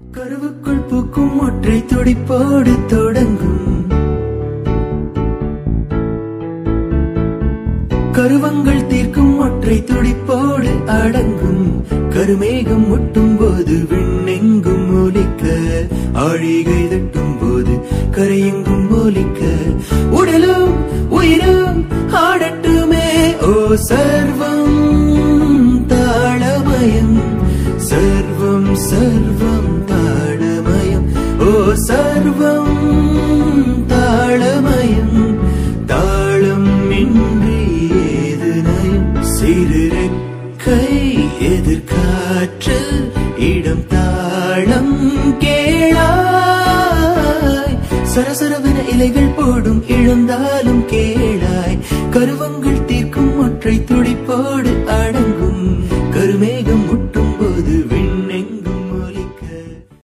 கருவுக்குள் பூக்கும் ஒற்றை துடிப்போடு தொடங்கும் கருவங்கள் தீர்க்கும் ஒற்றை துடிப்போடு அடங்கும் கருமேகம் முட்டும் போது விண்ணெங்கும் ஒலிக்க ஆழிகை தட்டும் போது கரையெங்கும் ஒலிக்க உடலும் உயிரும் ஆடட்டுமே ஓ சர்வம் தாளமயம் சர்வம் சர்வம் தாளமயம் ஓ சர்வம் தாளமயம் தாளம் இன்றி ஏது நயம் சிறுரெக்கை எதிர்காற்று இடம் தாளம் கேளாய் சரசரவென இலைகள் போடும் இழந்தாலும் கேளாய் கருவங்கள் தீர்க்கும் ஒற்றை துடிப்போடு